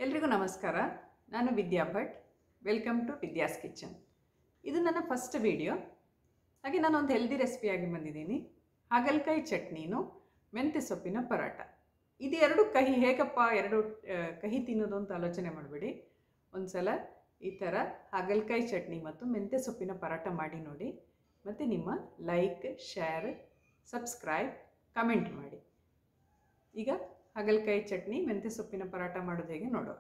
ಎಲ್ರಿಗೂ ನಮಸ್ಕಾರ ನಾನು Vidya Bhat welcome to Vidya's kitchen ಇದು ನನ್ನ ಫಸ್ಟ್ ವಿಡಿಯೋ ಹಾಗೆ ನಾನು ಒಂದು ಹೆಲ್ದಿ ರೆಸಿಪಿಯಾಗಿ ಬಂದಿದ್ದೀನಿ ಹಾಗಲಕಾಯಿ ಚಟ್ನಿನು ಮೆಂತ್ಯ ಸೊಪ್ಪಿನ ಪರಾಟ ಇದು ಎರಡು ಕಹಿ ಹೇಗಪ್ಪ ಎರಡು ಆ, ಕಹಿ ತಿನ್ನೋದು ಅಂತ ಆಲೋಚನೆ ಮಾಡಬೇಡಿ ಒಂದು ಸಲ ಈ ಥರ ಹಾಗಲಕಾಯಿ ಚಟ್ನಿ ಮತ್ತು ಮೆಂತ್ಯ ಸೊಪ್ಪಿನ ಪರಾಟ ಮಾಡಿ ನೋಡಿ ಮತ್ತು ನಿಮ್ಮ ಲೈಕ್ ಶೇರ್ ಸಬ್ಸ್ಕ್ರೈಬ್ ಕಮೆಂಟ್ ಮಾಡಿ ಈಗ ಹಾಗಲಕಾಯಿ ಚಟ್ನಿ ಮೆಂತ್ಯ ಸೊಪ್ಪಿನ ಪರಾಟ ಮಾಡೋದು ಹೇಗೆ ನೋಡೋ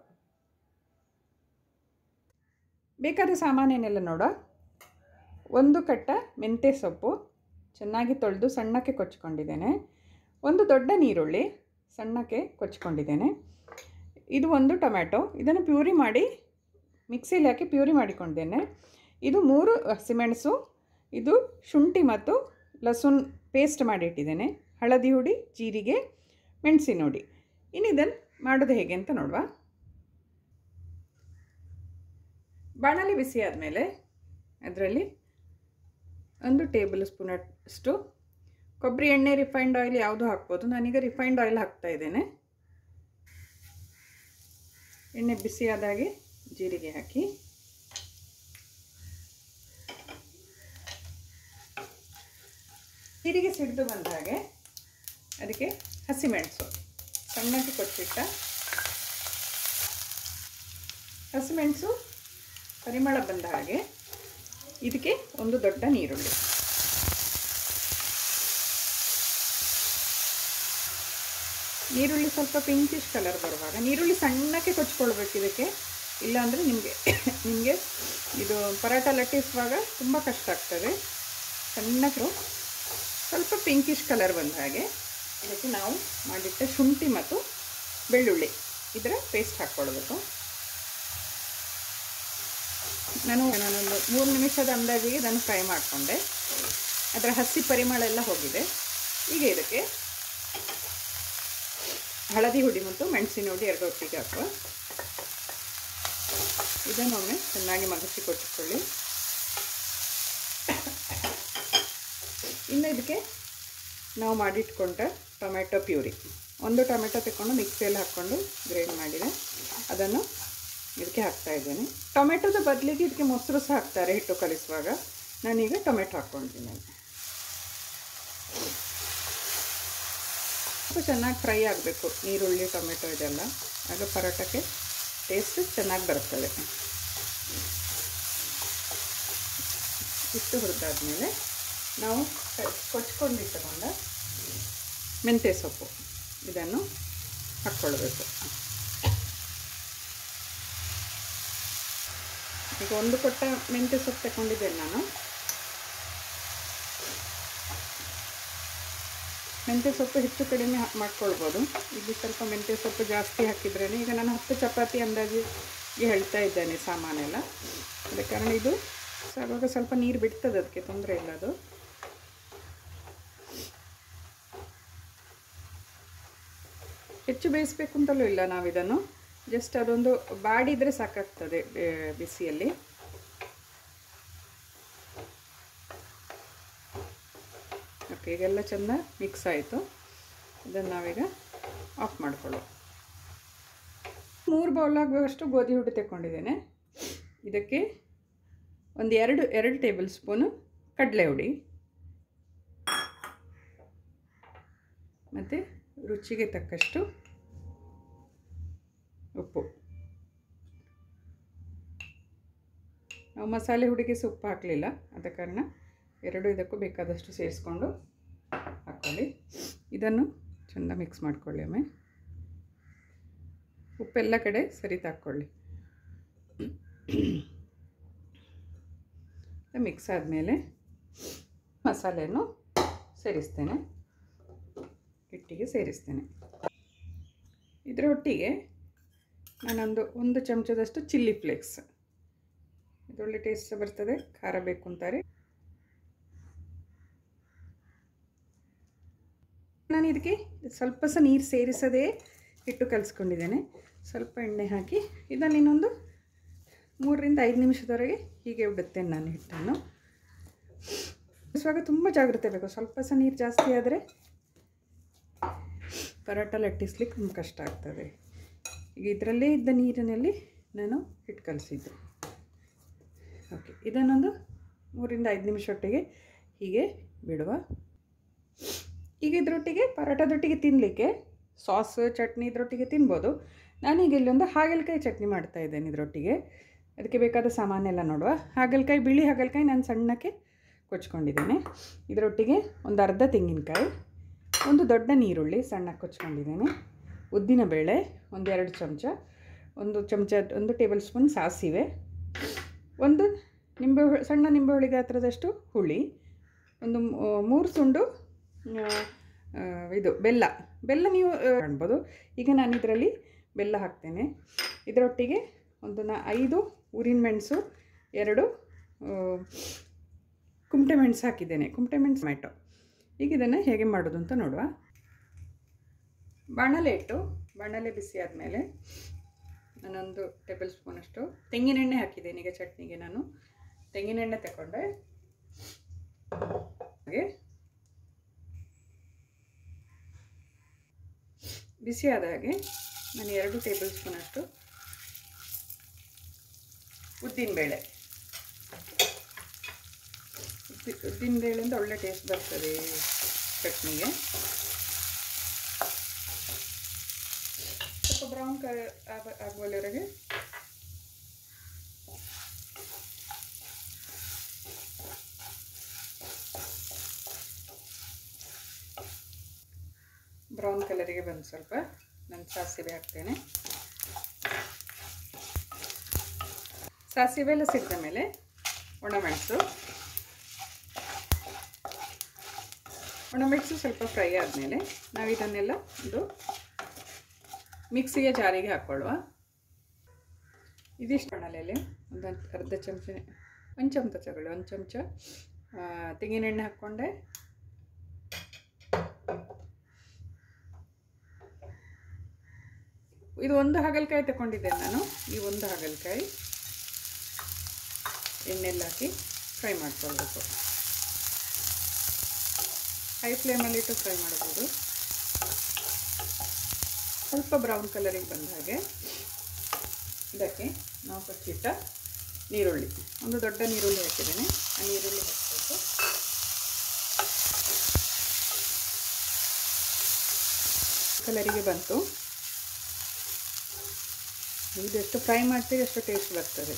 ಬೇಕಾದ ಸಾಮಾನೇನೆಲ್ಲ ನೋಡೋ ಒಂದು ಕಟ್ಟ ಮೆಂತ್ಯ ಸೊಪ್ಪು ಚೆನ್ನಾಗಿ ತೊಳೆದು ಸಣ್ಣಕ್ಕೆ ಕೊಚ್ಕೊಂಡಿದ್ದೇನೆ ಒಂದು ದೊಡ್ಡ ನೀರುಳ್ಳಿ ಸಣ್ಣಕ್ಕೆ ಕೊಚ್ಕೊಂಡಿದ್ದೇನೆ ಇದು ಒಂದು ಟೊಮ್ಯಾಟೊ ಇದನ್ನು ಪ್ಯೂರಿ ಮಾಡಿ ಮಿಕ್ಸಿಲಿ ಹಾಕಿ ಪ್ಯೂರಿ ಮಾಡಿಕೊಂಡಿದ್ದೇನೆ ಇದು ಮೂರು ಹಸಿಮೆಣಸು ಇದು ಶುಂಠಿ ಮತ್ತು ಲಸುನ್ ಪೇಸ್ಟ್ ಮಾಡಿ ಇಟ್ಟಿದ್ದೇನೆ ಹಳದಿ ಹುಡಿ ಜೀರಿಗೆ ಮೆಣಸಿನ ಹುಡಿ ಇನ್ನು ಇದನ್ನು ಮಾಡೋದು ಹೇಗೆ ಅಂತ ನೋಡುವ ಬಾಣಲಿ ಬಿಸಿ ಆದಮೇಲೆ ಅದರಲ್ಲಿ ಒಂದು ಟೇಬಲ್ ಸ್ಪೂನ್ ಅಷ್ಟು ಕೊಬ್ಬರಿ ಎಣ್ಣೆ ರಿಫೈನ್ಡ್ ಆಯಿಲ್ ಯಾವುದು ಹಾಕ್ಬೋದು ನಾನೀಗ ರಿಫೈನ್ಡ್ ಆಯಿಲ್ ಹಾಕ್ತಾ ಇದ್ದೇನೆ ಎಣ್ಣೆ ಬಿಸಿ ಆದಾಗೆ ಜೀರಿಗೆ ಹಾಕಿ ಜೀರಿಗೆ ಸಿಡಿದು ಬಂದ ಹಾಗೆ ಅದಕ್ಕೆ ಹಸಿಮೆಣಸು ಸಣ್ಣಕ್ಕೆ ಕೊಚ್ಚಿಟ್ಟ ಹಸಿಮೆಣಸು ಪರಿಮಳ ಬಂದ ಹಾಗೆ ಇದಕ್ಕೆ ಒಂದು ದೊಡ್ಡ ನೀರುಳ್ಳಿ ನೀರುಳ್ಳಿ ಸ್ವಲ್ಪ ಪಿಂಕಿಶ್ ಕಲರ್ ಬರುವಾಗ ನೀರುಳ್ಳಿ ಸಣ್ಣಕ್ಕೆ ಕೊಚ್ಕೊಳ್ಬೇಕು ಇದಕ್ಕೆ ಇಲ್ಲಾಂದರೆ ನಿಮಗೆ ನಿಮಗೆ ಇದು ಪರಾಟ ಲಟ್ಟಿಸುವಾಗ ತುಂಬ ಕಷ್ಟ ಆಗ್ತದೆ ಸಣ್ಣಕ್ಕೆ ಸ್ವಲ್ಪ ಪಿಂಕಿಶ್ ಕಲರ್ ಬಂದ ಹಾಗೆ ಇದಕ್ಕೆ ನಾವು ಮಾಡಿಟ್ಟ ಶುಂಠಿ ಮತ್ತು ಬೆಳ್ಳುಳ್ಳಿ ಇದರ ಪೇಸ್ಟ್ ಹಾಕ್ಕೊಳ್ಬೇಕು ನಾನು ನಾನೊಂದು ಮೂರು ನಿಮಿಷದ ಅಂದಾಜಿಗೆ ಇದನ್ನು ಫ್ರೈ ಮಾಡಿಕೊಂಡೆ ಅದರ ಹಸಿ ಪರಿಮಳ ಎಲ್ಲ ಹೋಗಿದೆ ಈಗ ಇದಕ್ಕೆ ಹಳದಿ ಹುಡಿ ಮತ್ತು ಮೆಣಸಿನ ಹುಡಿ ಎರಡು ಒಟ್ಟಿಗೆ ಹಾಕುವ ಇದನ್ನೊಮ್ಮೆ ಚೆನ್ನಾಗಿ ಮಗಸಿ ಕೊಟ್ಟಿಕೊಳ್ಳಿ ಇನ್ನು ಇದಕ್ಕೆ ನಾವು ಮಾಡಿಟ್ಕೊಂಡ ಟೊಮೆಟೊ ಪ್ಯೂರಿ ಒಂದು ಟೊಮೆಟೊ ತಗೊಂಡು ಮಿಕ್ಸಿಯಲ್ಲಿ ಹಾಕ್ಕೊಂಡು ಗ್ರೈಂಡ್ ಮಾಡಿದೆ ಅದನ್ನು ಇದಕ್ಕೆ ಹಾಕ್ತಾ ಇದ್ದೇನೆ ಟೊಮೆಟೊದ ಬದಲಿಗೆ ಇದಕ್ಕೆ ಮೊಸರು ಸಹ ಹಾಕ್ತಾರೆ ಹಿಟ್ಟು ಕಲಿಸುವಾಗ ನಾನೀಗ ಟೊಮೆಟೊ ಹಾಕ್ಕೊಂಡಿದ್ದೀನಿ ಸ್ವಲ್ಪ ಚೆನ್ನಾಗಿ ಫ್ರೈ ಆಗಬೇಕು ನೀರುಳ್ಳಿ ಟೊಮೆಟೊ ಇದೆಲ್ಲ ಆಗ ಪರೋಟಕ್ಕೆ ಟೇಸ್ಟ್ ಚೆನ್ನಾಗಿ ಬರ್ತದೆ ಇಷ್ಟು ಹುರಿದಾದ್ಮೇಲೆ ನಾವು ಕೊಚ್ಕೊಂಡಿಟ್ಟುಕೊಂಡ ಮೆಂತ್ಯ ಸೊಪ್ಪು ಇದನ್ನು ಹಾಕ್ಕೊಳ್ಬೇಕು ಈಗ ಒಂದು ಕೊಟ್ಟ ಮೆಂತ್ಯ ಸೊಪ್ಪು ತಗೊಂಡಿದ್ದೇನೆ ನಾನು ಮೆಂತ್ಯ ಸೊಪ್ಪು ಹೆಚ್ಚು ಕಡಿಮೆ ಮಾಡ್ಕೊಳ್ಬೋದು ಇಲ್ಲಿ ಸ್ವಲ್ಪ ಮೆಂತ್ಯ ಸೊಪ್ಪು ಜಾಸ್ತಿ ಹಾಕಿದ್ರೇ ಈಗ ನಾನು ಹತ್ತು ಚಪಾತಿ ಅಂದಾಜಿಗೆ ಹೇಳ್ತಾ ಇದ್ದೇನೆ ಸಾಮಾನೆಲ್ಲ ಅದ ಕಾರಣ ಇದು ಆವಾಗ ಸ್ವಲ್ಪ ನೀರು ಬಿಡ್ತದೆ ಅದಕ್ಕೆ ತೊಂದರೆ ಇಲ್ಲ ಅದು ಹೆಚ್ಚು ಬೇಯಿಸ್ಬೇಕು ಅಂತಲೂ ಇಲ್ಲ ನಾವಿದನ್ನು ಜಸ್ಟ್ ಅದೊಂದು ಬಾಡಿದರೆ ಸಾಕಾಗ್ತದೆ ಬಿಸಿಯಲ್ಲಿ ಓಕೆ ಈಗೆಲ್ಲ ಚೆಂದ ಮಿಕ್ಸ್ ಆಯಿತು ಇದನ್ನು ನಾವೀಗ ಆಫ್ ಮಾಡಿಕೊಳ್ಳುವ ಮೂರು ಬೌಲ್ ಆಗುವಷ್ಟು ಗೋಧಿ ಹುಡಿ ತಗೊಂಡಿದ್ದೇನೆ ಇದಕ್ಕೆ ಒಂದು ಎರಡು ಎರಡು ಟೇಬಲ್ ಸ್ಪೂನು ಕಡಲೆ ಹುಡಿ ಮತ್ತು ರುಚಿಗೆ ತಕ್ಕಷ್ಟು ಉಪ್ಪು ನಾವು ಮಸಾಲೆ ಹುಡಿಗೆ ಉಪ್ಪು ಹಾಕಲಿಲ್ಲ ಆದ ಕಾರಣ ಎರಡು ಇದಕ್ಕೂ ಬೇಕಾದಷ್ಟು ಸೇರಿಸ್ಕೊಂಡು ಹಾಕ್ಕೊಳ್ಳಿ ಇದನ್ನು ಚೆಂದ ಮಿಕ್ಸ್ ಮಾಡ್ಕೊಳ್ಳಿ ಒಮ್ಮೆ ಉಪ್ಪೆಲ್ಲ ಕಡೆ ಸರಿ ತಾಕ್ಕೊಳ್ಳಿ ಮಿಕ್ಸ್ ಆದಮೇಲೆ ಮಸಾಲೆಯನ್ನು ಸೇರಿಸ್ತೇನೆ ಹಿಟ್ಟಿಗೆ ಸೇರಿಸ್ತೇನೆ ಇದರ ಒಟ್ಟಿಗೆ ನಾನೊಂದು ಒಂದು ಚಮಚದಷ್ಟು ಚಿಲ್ಲಿ ಫ್ಲೇಕ್ಸ್ ಇದೊಳ್ಳೆ ಟೇಸ್ಟ್ ಬರ್ತದೆ ಖಾರ ಬೇಕು ಅಂತಾರೆ ನಾನು ಇದಕ್ಕೆ ಸ್ವಲ್ಪ ಸಹ ನೀರು ಸೇರಿಸದೇ ಹಿಟ್ಟು ಕಲಿಸ್ಕೊಂಡಿದ್ದೇನೆ ಸ್ವಲ್ಪ ಎಣ್ಣೆ ಹಾಕಿ ಇದನ್ನು ಇನ್ನೊಂದು ಮೂರರಿಂದ ಐದು ನಿಮಿಷದವರೆಗೆ ಹೀಗೆ ಬಿಡುತ್ತೇನೆ ನಾನು ಹಿಟ್ಟನ್ನು ಕಲಿಸುವಾಗ ತುಂಬ ಜಾಗ್ರತೆ ಬೇಕು ಸ್ವಲ್ಪ ಸಹ ನೀರು ಜಾಸ್ತಿ ಆದರೆ ಪರೋಟ ಲಟ್ಟಿಸ್ಲಿಕ್ಕೆ ತುಂಬ ಕಷ್ಟ ಆಗ್ತದೆ ಈಗ ಇದರಲ್ಲೇ ಇದ್ದ ನೀರಿನಲ್ಲಿ ನಾನು ಹಿಟ್ಟು ಕಲಿಸಿದ್ದು ಓಕೆ ಇದನ್ನೊಂದು ಮೂರಿಂದ ಐದು ನಿಮಿಷದೊಟ್ಟಿಗೆ ಹೀಗೆ ಬಿಡುವ ಈಗ ಇದರೊಟ್ಟಿಗೆ ಪರೋಟದೊಟ್ಟಿಗೆ ತಿನ್ನಲಿಕ್ಕೆ ಸಾಸ್ ಚಟ್ನಿ ಇದರೊಟ್ಟಿಗೆ ತಿನ್ಬೋದು ನಾನೀಗ ಇಲ್ಲೊಂದು ಹಾಗಲಕಾಯಿ ಚಟ್ನಿ ಮಾಡ್ತಾ ಇದ್ದೇನೆ ಇದರೊಟ್ಟಿಗೆ ಅದಕ್ಕೆ ಬೇಕಾದ ಸಾಮಾನೆಲ್ಲ ನೋಡುವ ಹಾಗಲಕಾಯಿ ಬಿಳಿ ಹಾಗಲಕಾಯಿ ನಾನು ಸಣ್ಣಕ್ಕೆ ಕೊಚ್ಕೊಂಡಿದ್ದೇನೆ ಇದರೊಟ್ಟಿಗೆ ಒಂದು ಅರ್ಧ ತೆಂಗಿನಕಾಯಿ ಒಂದು ದೊಡ್ಡ ನೀರುಳ್ಳಿ ಸಣ್ಣಕ್ಕೆ ಕೊಚ್ಕೊಂಡಿದ್ದೇನೆ ಉದ್ದಿನಬೇಳೆ ಒಂದೆರಡು ಚಮಚ ಒಂದು ಚಮಚ ಒಂದು ಟೇಬಲ್ ಸ್ಪೂನ್ ಸಾಸಿವೆ ಒಂದು ನಿಂಬೆ ಹು- ಸಣ್ಣ ನಿಂಬೆಹುಳಿ ಗಾತ್ರದಷ್ಟು ಹುಳಿ ಒಂದು ಮೂ- ಮೂರು ತುಂಡು ಆ, ಆ, ಇದು ಬೆಲ್ಲ ಬೆಲ್ಲ ನೀವು ಆ, ಕಾಣ್ಬೋದು ಈಗ ನಾನು ಇದರಲ್ಲಿ ಬೆಲ್ಲ ಹಾಕ್ತೇನೆ ಇದರೊಟ್ಟಿಗೆ ಒಂದು ನಾ ಐದು ಊರಿನ ಮೆಣಸು ಎರಡು ಆ, ಕುಮಟೆ ಮೆಣಸು ಹಾಕಿದ್ದೇನೆ ಕುಮಟೆ ಮೆಣಸು ಟೊಮೆಟೊ ಈಗ ಇದನ್ನು ಹೇಗೆ ಮಾಡೋದು ಅಂತ ನೋಡುವ ಬಾಣಲೆ ಇಟ್ಟು ಬಾಣಲೆ ಬಿಸಿ ಆದಮೇಲೆ ನಾನೊಂದು ಟೇಬಲ್ ಸ್ಪೂನಷ್ಟು ತೆಂಗಿನೆಣ್ಣೆ ಹಾಕಿದ್ದೇನೆ ಈಗ ಚಟ್ನಿಗೆ ನಾನು ತೆಂಗಿನೆಣ್ಣೆ ತಗೊಂಡೆ ಹಾಗೆ ಬಿಸಿ ಆದ ಹಾಗೆ ನಾನು ಎರಡು ಟೇಬಲ್ ಸ್ಪೂನಷ್ಟು ಉದ್ದಿನಬೇಳೆ ಉದ್ದಿ ಉದ್ದಿನಬೇಳೆಯಿಂದ ಒಳ್ಳೆ ಟೇಸ್ಟ್ ಬರ್ತದೆ ಈ ಚಟ್ನಿಗೆ ಸ್ವಲ್ಪ ಬ್ರೌನ್ ಕಲರ್ ಆಗುವಲ್ಲಿವರೆಗೆ ಬ್ರೌನ್ ಕಲರಿಗೆ ಬಂದು ಸ್ವಲ್ಪ ನಾನು ಸಾಸಿವೆ ಹಾಕ್ತೇನೆ ಸಾಸಿವೆ ಎಲ್ಲ ಸಿಕ್ಕ ಮೇಲೆ ಒಣಮೆಣಸು ಒಣಮೆಣಸು ಸ್ವಲ್ಪ ಫ್ರೈ ಆದಮೇಲೆ ನಾವು ಇದನ್ನೆಲ್ಲ ಒಂದು ಮಿಕ್ಸಿಗೆ ಜಾರಿಗೆ ಹಾಕ್ಕೊಳ್ಳುವ ಇದಿಷ್ಟು ಬಾಣಲೆಯಲ್ಲಿ ಒಂದು ಅರ್ಧ ಚಮಚ ಒಂದು ಚಮಚ ತಗೊಳ್ಳಿ ಒಂದು ಚಮಚ ಆ, ತೆಂಗಿನೆಣ್ಣೆ ಹಾಕ್ಕೊಂಡೆ ಇದು ಒಂದು ಹಾಗಲಕಾಯಿ ತಗೊಂಡಿದ್ದೇನೆ ನಾನು ಈ ಒಂದು ಹಾಗಲಕಾಯಿ ಎಣ್ಣೆಲ್ಲ ಹಾಕಿ ಫ್ರೈ ಮಾಡ್ಕೊಳ್ಬೇಕು ಹೈ ಫ್ಲೇಮಲ್ಲಿಟ್ಟು ಫ್ರೈ ಮಾಡ್ಬೋದು ಸ್ವಲ್ಪ ಬ್ರೌನ್ ಕಲರಿಗೆ ಬಂದ ಹಾಗೆ ಇದಕ್ಕೆ ನಾವು ಕೊಚ್ಚಿಟ್ಟ ನೀರುಳ್ಳಿ ಒಂದು ದೊಡ್ಡ ನೀರುಳ್ಳಿ ಹಾಕಿದ್ದೇನೆ ಆ ನೀರುಳ್ಳಿ ಹಾಕಬೇಕು ಕಲರಿಗೆ ಬಂತು ಇದೆಷ್ಟು ಫ್ರೈ ಮಾಡ್ತೀವಿ ಅಷ್ಟು ಟೇಸ್ಟ್ ಬರ್ತದೆ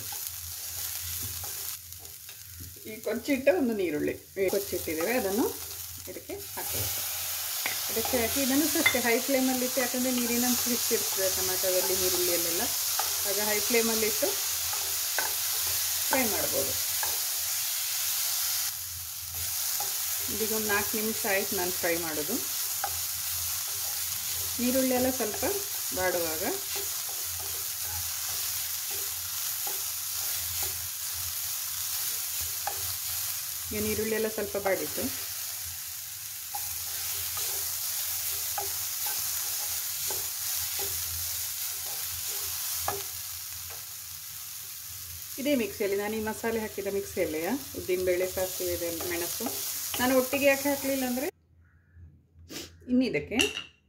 ಈ ಕೊಚ್ಚಿಟ್ಟ ಒಂದು ನೀರುಳ್ಳಿ ಈ ಕೊಚ್ಚಿಟ್ಟಿದ್ದೇವೆ ಅದನ್ನು ಇದಕ್ಕೆ ಹಾಕಬೇಕು ಇದಕ್ಕೆ ಹಾಕಿ ಇದನ್ನು ಸಹ ಅಷ್ಟೇ ಹೈ ಫ್ಲೇಮಲ್ಲಿಟ್ಟು ಯಾಕಂದರೆ ನೀರಿನ ಅಂಶ ಹೆಚ್ಚಿರ್ತದೆ ಟೊಮೆಟೊದಲ್ಲಿ ನೀರುಳ್ಳಿಯಲ್ಲೆಲ್ಲ ಆಗ ಹೈ ಫ್ಲೇಮಲ್ಲಿಟ್ಟು ಫ್ರೈ ಮಾಡ್ಬೋದು ಇದೀಗ ಒಂದು ನಾಲ್ಕು ನಿಮಿಷ ಆಯ್ತು ನಾನು ಫ್ರೈ ಮಾಡೋದು ನೀರುಳ್ಳಿ ಎಲ್ಲ ಸ್ವಲ್ಪ ಬಾಡುವಾಗ ಈಗ ನೀರುಳ್ಳಿ ಎಲ್ಲ ಸ್ವಲ್ಪ ಬಾಡಿತ್ತು ಇದೇ ಮಿಕ್ಸಿಯಲ್ಲಿ ನಾನು ಈ ಮಸಾಲೆ ಹಾಕಿದ ಮಿಕ್ಸಿಯಲ್ಲೆಯ ಉದ್ದಿನಬೇಳೆ ಸಾಸಿವೆ ಇದೆ ಮೆಣಸು ನಾನು ಒಟ್ಟಿಗೆ ಯಾಕೆ ಹಾಕಲಿಲ್ಲ ಅಂದರೆ ಇನ್ನಿದಕ್ಕೆ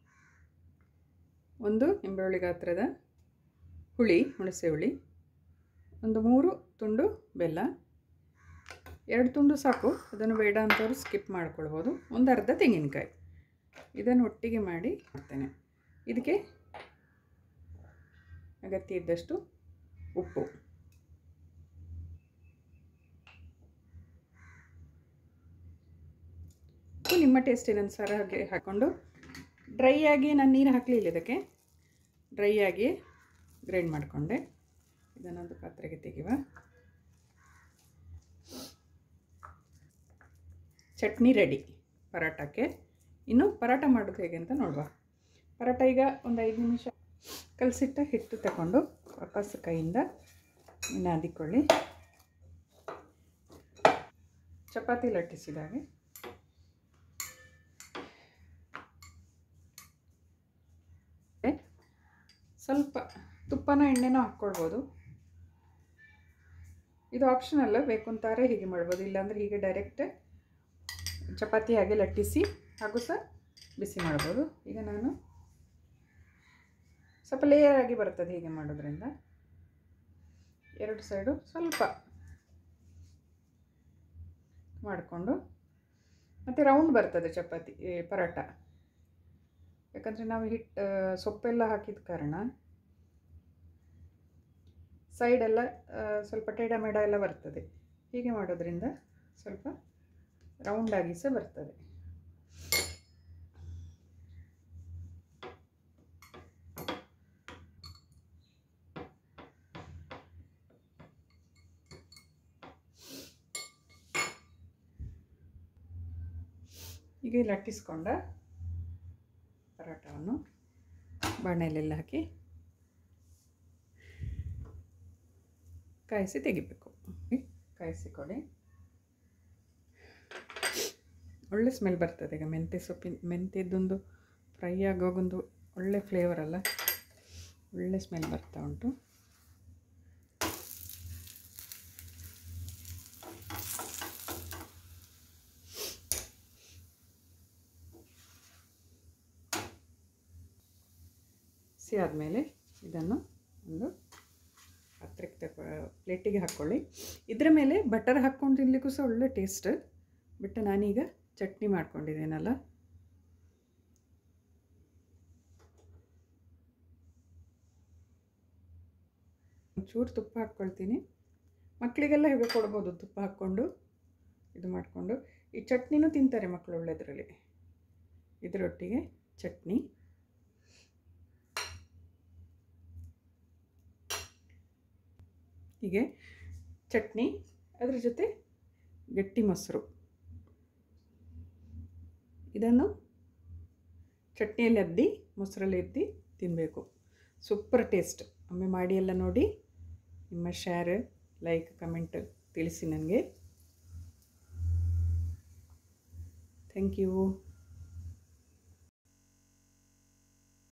ಒಂದು ನಿಂಬೆಹುಳಿ ಗಾತ್ರದ ಹುಳಿ ಹುಣಸೆ ಹುಳಿ ಒಂದು ಮೂರು ತುಂಡು ಬೆಲ್ಲ ಎರಡು ತುಂಡು ಸಾಕು ಅದನ್ನು ಬೇಡ ಅಂತವ್ರು ಸ್ಕಿಪ್ ಮಾಡ್ಕೊಳ್ಬೋದು ಒಂದು ಅರ್ಧ ತೆಂಗಿನಕಾಯಿ ಇದನ್ನು ಒಟ್ಟಿಗೆ ಮಾಡಿ ಮಾಡ್ತೇನೆ ಇದಕ್ಕೆ ಅಗತ್ಯ ಇದ್ದಷ್ಟು ಉಪ್ಪು ಉಪ್ಪು ನಿಮ್ಮ ಟೇಸ್ಟಿನ ಅನುಸಾರ ಹಾಗೆ ಹಾಕ್ಕೊಂಡು ಡ್ರೈ ಆಗಿ ನಾನು ನೀರು ಹಾಕಲಿಲ್ಲ ಇದಕ್ಕೆ ಡ್ರೈ ಆಗಿ ಗ್ರೈಂಡ್ ಮಾಡಿಕೊಂಡೆ ಇದನ್ನೊಂದು ಪಾತ್ರೆಗೆ ತೆಗೆಯುವ ಚಟ್ನಿ ರೆಡಿ ಪರಾಟಕ್ಕೆ ಇನ್ನು ಪರಾಟ ಮಾಡೋದು ಹೇಗೆ ಅಂತ ನೋಡುವ ಪರಾಟ ಈಗ ಒಂದು ಐದು ನಿಮಿಷ ಕಲಸಿಟ್ಟ ಹಿಟ್ಟು ತಗೊಂಡು ವಾಪಸ್ ಕೈಯಿಂದ ನಾದಿಕೊಳ್ಳಿ ಚಪಾತಿ ಲಟ್ಟಿಸಿದ ಹಾಗೆ ಸ್ವಲ್ಪ ತುಪ್ಪನ ಎಣ್ಣೆನೂ ಹಾಕ್ಕೊಳ್ಬೋದು ಇದು ಆಪ್ಷನಲ್ಲ ಬೇಕು ಅಂತಾರೆ ಹೀಗೆ ಮಾಡ್ಬೋದು ಇಲ್ಲಾಂದರೆ ಹೀಗೆ ಡೈರೆಕ್ಟ್ ಚಪಾತಿ ಹಾಗೆ ಲಟ್ಟಿಸಿ ಹಾಗೂ ಸಹ ಬಿಸಿ ಮಾಡ್ಬೋದು ಈಗ ನಾನು ಸ್ವಲ್ಪ ಲೇಯರ್ ಆಗಿ ಬರ್ತದೆ ಹೀಗೆ ಮಾಡೋದ್ರಿಂದ ಎರಡು ಸೈಡು ಸ್ವಲ್ಪ ಮಾಡಿಕೊಂಡು ಮತ್ತು ರೌಂಡ್ ಬರ್ತದೆ ಚಪಾತಿ ಈ ಪರೋಟ ಯಾಕಂದರೆ ನಾವು ಹಿಟ್ಟು ಸೊಪ್ಪೆಲ್ಲ ಹಾಕಿದ ಕಾರಣ ಸೈಡೆಲ್ಲ ಸ್ವಲ್ಪ ಟೇಡ ಮೇಡ ಎಲ್ಲ ಬರ್ತದೆ ಹೀಗೆ ಮಾಡೋದ್ರಿಂದ ಸ್ವಲ್ಪ ರೌಂಡಾಗಿ ಸಹ ಬರ್ತದೆ ಹೀಗೆ ಲಟ್ಟಿಸ್ಕೊಂಡ ಪರೋಟವನ್ನು ಬಾಣಲೆಲ್ಲ ಹಾಕಿ ಕಾಯಿಸಿ ತೆಗಿಬೇಕು ಕಾಯಿಸಿ ಕೊಡಿ ಒಳ್ಳೆ ಸ್ಮೆಲ್ ಬರ್ತದೆ ಈಗ ಮೆಂತ್ಯ ಸೊಪ್ಪಿನ ಮೆಂತ್ಯದ್ದೊಂದು ಫ್ರೈ ಆಗೋಗೊಂದು ಒಳ್ಳೆ ಫ್ಲೇವರ್ ಅಲ್ಲ ಒಳ್ಳೆ ಸ್ಮೆಲ್ ಬರ್ತಾ ಉಂಟು ಸಿ ಆದಮೇಲೆ ಇದನ್ನು ಒಂದು ಪಾತ್ರೆಗೆ ತಗೊ ಪ್ಲೇಟಿಗೆ ಹಾಕ್ಕೊಳ್ಳಿ ಇದರ ಮೇಲೆ ಬಟರ್ ಹಾಕ್ಕೊಂಡು ತಿನ್ನಲಿಕ್ಕೂ ಸಹ ಒಳ್ಳೆ ಟೇಸ್ಟ್ ಬಟ್ ನಾನೀಗ ಚಟ್ನಿ ಮಾಡ್ಕೊಂಡಿದ್ದೇನಲ್ಲ ಒಂಚೂರು ತುಪ್ಪ ಹಾಕ್ಕೊಳ್ತೀನಿ ಮಕ್ಕಳಿಗೆಲ್ಲ ಹೀಗೆ ಕೊಡ್ಬೋದು ತುಪ್ಪ ಹಾಕ್ಕೊಂಡು ಇದು ಮಾಡಿಕೊಂಡು ಈ ಚಟ್ನಿನೂ ತಿಂತಾರೆ ಮಕ್ಕಳು ಒಳ್ಳೆದರಲ್ಲಿ ಇದರೊಟ್ಟಿಗೆ ಚಟ್ನಿ ಹೀಗೆ ಚಟ್ನಿ ಅದರ ಜೊತೆ ಗಟ್ಟಿ ಮೊಸರು ಇದನ್ನು ಚಟ್ನಿಯಲ್ಲಿ ಅದ್ದಿ ಮೊಸರಲ್ಲಿ ಎದ್ದಿ ತಿನ್ನಬೇಕು ಸೂಪರ್ ಟೇಸ್ಟ್ ಒಮ್ಮೆ ಮಾಡಿ ಎಲ್ಲ ನೋಡಿ ನಿಮ್ಮ ಶೇರ್ ಲೈಕ್ ಕಮೆಂಟ್ ತಿಳಿಸಿ ನನಗೆ ಥ್ಯಾಂಕ್ ಯು